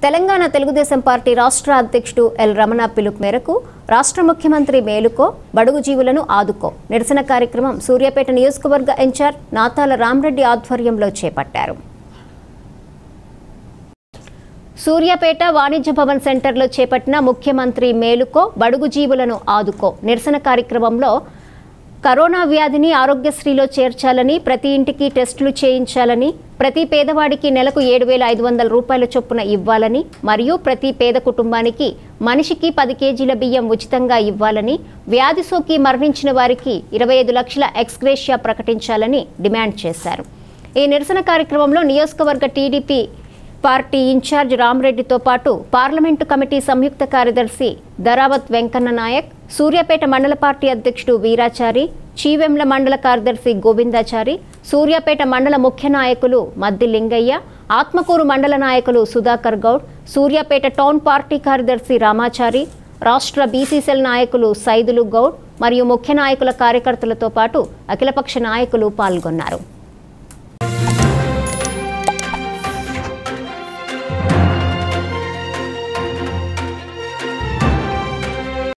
Telangana Telugu Desam party రాష్ట్ర అధ్యక్షుడు L Ramana పిలుపు మేరకు రాష్ట్ర ముఖ్యమంత్రి మేలుకో బడుగు జీవులను ఆదుకో నిరసన కార్యక్రమం సూర్యాపేట నియోజకవర్గ ఇన్ఛార్జ్ నాతాల రామరెడ్డి ఆధ్వర్యంలో చేపట్టారు సూర్యాపేట వాణిజ్య భవన్ సెంటర్లో చేపట్టిన ముఖ్యమంత్రి మేలుకో బడుగు జీవులను ఆదుకో నిరసన కార్యక్రమంలో కరోనా వ్యాధిని ఆరోగ్యశ్రీలో చేర్చాలని ప్రతి ఇంటికి టెస్టులు చేయించాలని ప్రతి పేదవాడికి నెలకు ఏడు వేల ఐదు వందల రూపాయల చొప్పున ఇవ్వాలని మరియు ప్రతి పేద కుటుంబానికి మనిషికి పది కేజీల బియ్యం ఉచితంగా ఇవ్వాలని వ్యాధి సోకి మరణించిన వారికి ఇరవై ఐదు లక్షల ఎక్స్గ్రేషియా ప్రకటించాలని డిమాండ్ చేశారు ఈ నిరసన కార్యక్రమంలో నియోజకవర్గ టీడీపీ పార్టీ ఇన్ఛార్జ్ రామరెడ్డితో పాటు పార్లమెంటు కమిటీ సంయుక్త కార్యదర్శి దరావత్ వెంకన్న నాయక్ సూర్యాపేట మండల పార్టీ అధ్యక్షుడు వీరాచారి చీవెంల మండల కార్యదర్శి గోవిందాచారి సూర్యాపేట మండల ముఖ్య నాయకులు మద్ది లింగయ్య ఆత్మకూరు మండల నాయకులు సుధాకర్ గౌడ్ సూర్యాపేట టౌన్ పార్టీ కార్యదర్శి రామాచారి రాష్ట్ర బీసీసీఎల్ నాయకులు సైదులు గౌడ్ మరియు ముఖ్య నాయకుల కార్యకర్తలతో పాటు అఖిలపక్ష నాయకులు పాల్గొన్నారు